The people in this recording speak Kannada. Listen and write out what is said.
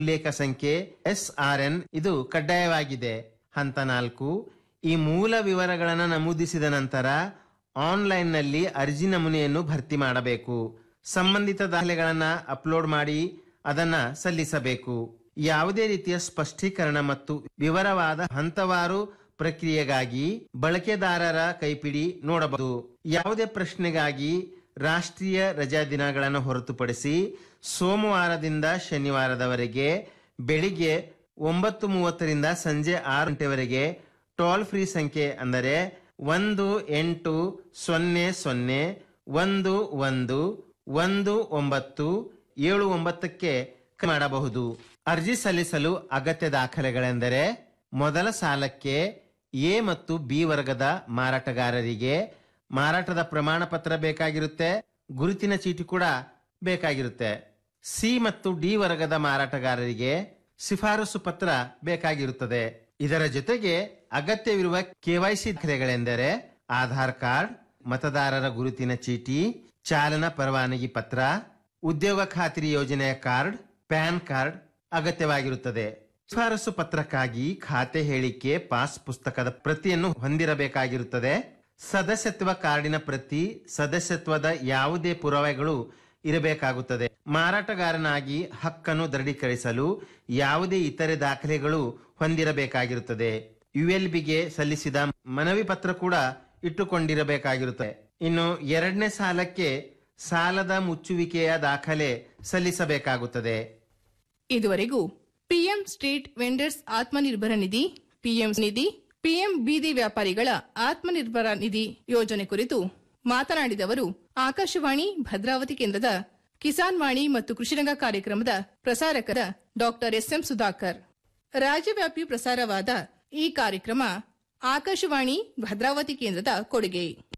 ಉಲ್ಲೇಖ ಸಂಖ್ಯೆ ಎಸ್ಆರ್ಎನ್ ಇದು ಕಡ್ಡಾಯವಾಗಿದೆ ಹಂತ ನಾಲ್ಕು ಈ ಮೂಲ ವಿವರಗಳನ್ನು ನಮೂದಿಸಿದ ನಂತರ ಆನ್ಲೈನ್ನಲ್ಲಿ ಅರ್ಜಿ ನಮೂನೆಯನ್ನು ಭರ್ತಿ ಮಾಡಬೇಕು ಸಂಬಂಧಿತ ದಾಖಲೆಗಳನ್ನು ಅಪ್ಲೋಡ್ ಮಾಡಿ ಅದನ್ನ ಸಲ್ಲಿಸಬೇಕು ಯಾವುದೇ ರೀತಿಯ ಸ್ಪಷ್ಟೀಕರಣ ಮತ್ತು ವಿವರವಾದ ಹಂತವಾರು ಪ್ರಕ್ರಿಯೆಗಾಗಿ ಬಳಕೆದಾರರ ಕೈಪಿಡಿ ನೋಡಬಹುದು ಯಾವುದೇ ಪ್ರಶ್ನೆಗಾಗಿ ರಾಷ್ಟ್ರೀಯ ರಜಾ ದಿನಗಳನ್ನು ಹೊರತುಪಡಿಸಿ ಸೋಮವಾರದಿಂದ ಶನಿವಾರದವರೆಗೆ ಬೆಳಿಗ್ಗೆ ಒಂಬತ್ತು ಮೂವತ್ತರಿಂದ ಸಂಜೆ ಆರು ಗಂಟೆವರೆಗೆ ಟೋಲ್ ಫ್ರೀ ಸಂಖ್ಯೆ ಅಂದರೆ ಒಂದು ಎಂಟು ಸೊನ್ನೆ ಸೊನ್ನೆ ಒಂದು ಒಂದು ಒಂದು ಒಂಬತ್ತು ಏಳು ಒಂಬತ್ತಕ್ಕೆ ಕರೆ ಮಾಡಬಹುದು ಅರ್ಜಿ ಸಲ್ಲಿಸಲು ಅಗತ್ಯ ದಾಖಲೆಗಳೆಂದರೆ ಮೊದಲ ಸಾಲಕ್ಕೆ ಎ ಮತ್ತು ಬಿ ವರ್ಗದ ಮಾರಾಟಗಾರರಿಗೆ ಮಾರಾಟದ ಪ್ರಮಾಣ ಪತ್ರ ಬೇಕಾಗಿರುತ್ತೆ ಗುರುತಿನ ಚೀಟಿ ಕೂಡ ಬೇಕಾಗಿರುತ್ತೆ ಸಿ ಮತ್ತು ಡಿ ವರ್ಗದ ಮಾರಾಟಗಾರರಿಗೆ ಶಿಫಾರಸು ಪತ್ರ ಬೇಕಾಗಿರುತ್ತದೆ ಇದರ ಜೊತೆಗೆ ಅಗತ್ಯವಿರುವ ಕೆವೈಸಿ ದಾಖಲೆಗಳೆಂದರೆ ಆಧಾರ್ ಕಾರ್ಡ್ ಮತದಾರರ ಗುರುತಿನ ಚೀಟಿ ಚಾಲನಾ ಪರವಾನಗಿ ಪತ್ರ ಉದ್ಯೋಗ ಖಾತ್ರಿ ಯೋಜನೆಯ ಕಾರ್ಡ್ ಪ್ಯಾನ್ ಕಾರ್ಡ್ ಅಗತ್ಯವಾಗಿರುತ್ತದೆ ಶಿಫಾರಸು ಪತ್ರಕ್ಕಾಗಿ ಖಾತೆ ಹೇಳಿಕೆ ಪಾಸ್ ಪುಸ್ತಕದ ಪ್ರತಿಯನ್ನು ಹೊಂದಿರಬೇಕಾಗಿರುತ್ತದೆ ಸದಸ್ಯತ್ವ ಕಾರ್ಡಿನ ಪ್ರತಿ ಸದಸ್ಯತ್ವದ ಯಾವುದೇ ಪುರಾವೆಗಳು ಇರಬೇಕಾಗುತ್ತದೆ ಮಾರಾಟಗಾರನಾಗಿ ಹಕ್ಕನ್ನು ದೃಢೀಕರಿಸಲು ಯಾವುದೇ ಇತರೆ ದಾಖಲೆಗಳು ಹೊಂದಿರಬೇಕಾಗಿರುತ್ತದೆ ಯುಎಲ್ಬಿಗೆ ಸಲ್ಲಿಸಿದ ಮನವಿ ಪತ್ರ ಕೂಡ ಇಟ್ಟುಕೊಂಡಿರಬೇಕಾಗಿರುತ್ತದೆ ಇನ್ನು ಎರಡನೇ ಸಾಲಕ್ಕೆ ಸಾಲದ ಮುಚ್ಚುವಿಕೆಯ ದಾಖಲೆ ಸಲ್ಲಿಸಬೇಕಾಗುತ್ತದೆ ಇದುವರೆಗೂ PM street vendors Atmanirbhar Nidhi PM Nidhi PM ಬೀದಿ ವ್ಯಾಪಾರಿಗಳ ಆತ್ಮನಿರ್ಭರ ನಿಧಿ ಯೋಜನೆ ಕುರಿತು ಮಾತನಾಡಿದವರು ಆಕಾಶವಾಣಿ ಭದ್ರಾವತಿ ಕೇಂದ್ರದ ಕಿಸಾನ್ ವಾಣಿ ಮತ್ತು ಕೃಷಿರಂಗ ಕಾರ್ಯಕ್ರಮದ ಪ್ರಸಾರಕರ ಡಾಕ್ಟರ್ ಎಸ್ಎಂ ಸುಧಾಕರ್ ರಾಜ್ಯವ್ಯಾಪಿ ಪ್ರಸಾರವಾದ ಈ ಕಾರ್ಯಕ್ರಮ ಆಕಾಶವಾಣಿ ಭದ್ರಾವತಿ ಕೇಂದ್ರದ ಕೊಡುಗೆ